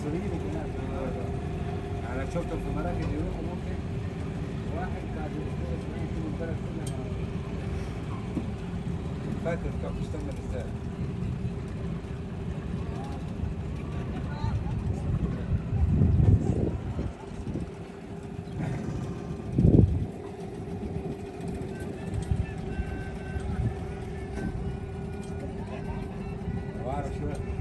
مشهورين هناك انا شفتهم في مراكز يروحوا ممكن واحد بعد اسبوع اسبوعين يكون البلد كلها فاكر كيف تشتغل ازاي واعرف شويه